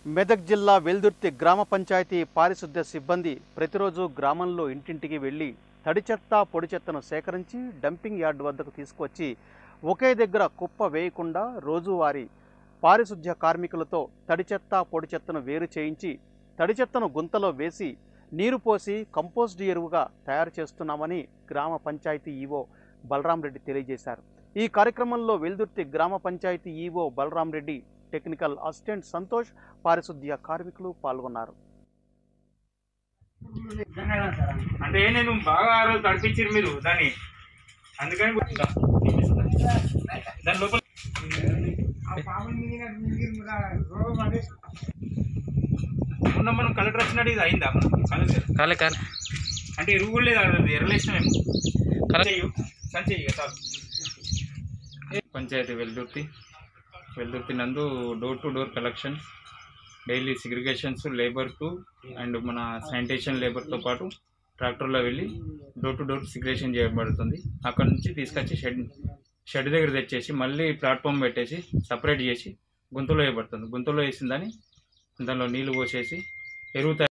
మెదక్ జిల్లా వెల్దుర్తి గ్రామ పంచాయతీ పారిశుద్ధ్య సిబ్బంది ప్రతిరోజు గ్రామంలో ఇంటింటికి వెళ్లి తడి చెత్త పొడి చెత్తను సేకరించి డంపింగ్ యార్డ్ వద్దకు తీసుకొచ్చి ఒకే దగ్గర కుప్ప వేయకుండా రోజువారీ పారిశుద్ధ్య కార్మికులతో తడి చెత్త పొడి చెత్తను వేరు చేయించి తడి చెత్తను గుంతలో వేసి నీరు పోసి కంపోస్ట్ ఎరువుగా తయారు చేస్తున్నామని గ్రామ పంచాయతీ ఈవో బలరాం రెడ్డి తెలియజేశారు ఈ కార్యక్రమంలో వెల్దుర్తి గ్రామ panchayat EO Balaram Reddy technical assistant Santosh పారిశుద్ధ్య కార్మికులు పాల్గొన్నారు అంటే నేను బాగా ఆ రోజు తడిపించారు మీరు దాన్ని అందుకని దా, దాని లోపల మొన్న మనం కలెక్టర్ వచ్చినట్టు ఇది అయిందా మనం కలెక్టర్ కాలే కాలే అంటే ఎరువు కూడా లేదు అది ఎర్రలేసిన మేము సంచెయ్యు సంచెయ్యి చాలు పంచాయతీ వెల్దుర్తి వెల్దుర్తి నందు door to door collection daily segregations labour to and మన శానిటేషన్ లేబర్తో పాటు ట్రాక్టర్లో వెళ్ళి డోర్ టు డోర్ సిగ్రేషన్ చేయబడుతుంది అక్కడ నుంచి తీసుకొచ్చి షెడ్ షెడ్ దగ్గర తెచ్చేసి మళ్ళీ ప్లాట్ఫామ్ పెట్టేసి సపరేట్ చేసి గుంతలో వేయబడుతుంది గుంతలో వేసిన దాన్ని దానిలో నీళ్లు పోసేసి ఎరువు తయారు